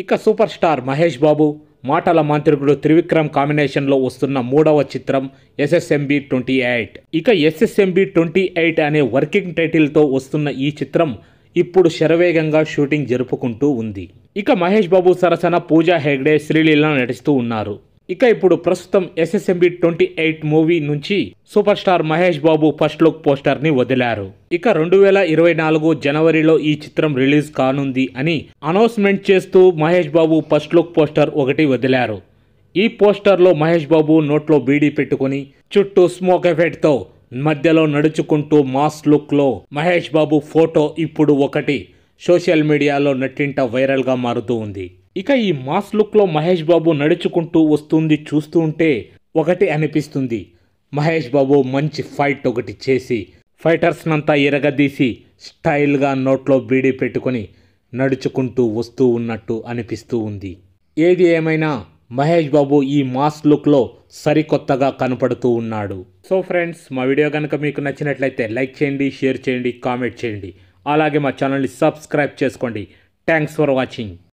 ఇక super star Mahesh బాబు మాటల మాంత్రికుడు త్రివిక్రమ్ కాంబినేషన్లో వస్తున్న మూడవ చిత్రం ఎస్ఎస్ఎంబి ట్వంటీ ఎయిట్ ఇక ఎస్ఎస్ఎంబి ట్వంటీ ఎయిట్ అనే వర్కింగ్ టైటిల్తో వస్తున్న ఈ చిత్రం ఇప్పుడు శరవేగంగా షూటింగ్ జరుపుకుంటూ ఉంది ఇక మహేష్ బాబు సరసన పూజా హెగ్డే శ్రీలీల నటిస్తూ ఉన్నారు ఇక ఇప్పుడు ప్రస్తుతం ఎస్ఎస్ఎంబి ట్వంటీ ఎయిట్ మూవీ నుంచి super star Mahesh Babu first look poster ని వదిలారు ఇక రెండు వేల ఇరవై నాలుగు జనవరిలో ఈ చిత్రం రిలీజ్ కానుంది అని అనౌన్స్మెంట్ చేస్తూ Mahesh Babu first look poster ఒకటి వదిలారు ఈ పోస్టర్లో మహేష్ బాబు నోట్లో బీడీ పెట్టుకుని చుట్టూ స్మోక్ ఎఫెక్ట్తో మధ్యలో నడుచుకుంటూ మాస్ లుక్లో మహేష్ బాబు ఫోటో ఇప్పుడు ఒకటి సోషల్ మీడియాలో నెట్టింట వైరల్గా మారుతూ ఉంది ఇక ఈ మాస్ లుక్లో మహేష్ బాబు నడుచుకుంటూ వస్తుంది చూస్తూ ఉంటే ఒకటి అనిపిస్తుంది మహేష్ బాబు మంచి ఫైట్ ఒకటి చేసి ఫైటర్స్నంతా ఎరగదీసి స్టైల్గా నోట్లో బీడీ పెట్టుకొని నడుచుకుంటూ వస్తూ ఉన్నట్టు అనిపిస్తూ ఉంది ఏది ఏమైనా మహేష్ బాబు ఈ మాస్ లుక్లో సరికొత్తగా కనపడుతూ ఉన్నాడు సో ఫ్రెండ్స్ మా వీడియో కనుక మీకు నచ్చినట్లయితే లైక్ చేయండి షేర్ చేయండి కామెంట్ చేయండి అలాగే మా ఛానల్ని సబ్స్క్రైబ్ చేసుకోండి థ్యాంక్స్ ఫర్ వాచింగ్